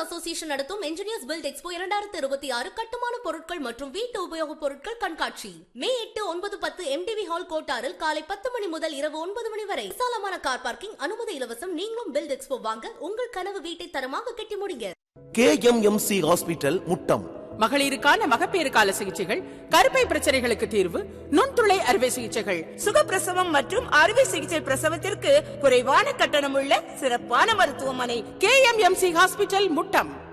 association நடத்தும் engineers build expo இரண்டாயிரத்தி இருபத்தி ஆறு கட்டுமான பொருட்கள் மற்றும் வீட்டு உபயோகப் பொருட்கள் கண்காட்சி மே எட்டு ஒன்பது பத்து எம்டிவி ஹால் கோட்டாரில் காலை பத்து மணி முதல் இரவு ஒன்பது மணி வரை விசாலமான கார் பார்க்கிங் அனுமதி இலவசம் நீங்களும் பில்ட் எக்ஸ்போ வாங்க உங்கள் கனவு வீட்டை தரமாக கட்டி முடிங்க கேஎம்எம்சி ஹாஸ்பிட்டல் முட்டம் மகளிருக்கான மகப்பேறு கால சிகிச்சைகள் கருப்பை பிரச்சனைகளுக்கு தீர்வு நுண்துளை அறுவை சிகிச்சைகள் சுகப்பிரசவம் மற்றும் அறுவை சிகிச்சை பிரசவத்திற்கு குறைவான கட்டணமுள்ள சிறப்பான மருத்துவமனை கேஎம்எம்சி ஹாஸ்பிட்டல் முட்டம்